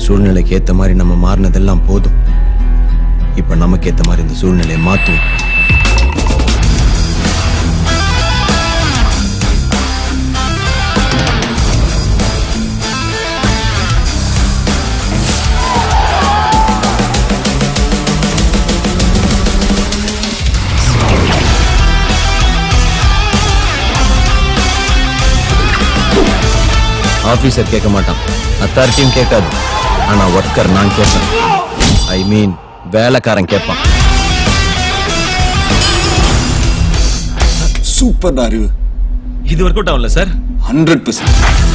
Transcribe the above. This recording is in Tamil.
சூழ்நிலைக்கு ஏத்த மாதிரி நம்ம மாறினதெல்லாம் போதும் இப்ப நமக்கு ஏத்த மாதிரி இந்த சூழ்நிலையை மாத்துவோம் ஆபீசர் கேட்க மாட்டான் அத்தாரிட்டியும் கேட்காது ஆனா ஒர்க்கர் நான் கேட்பேன் ஐ மீன் வேலைக்காரன் கேட்பான் சூப்பர் அறிவு இது ஒர்க் அவுட் ஆகல சார் ஹண்ட்ரட் பர்சன்ட்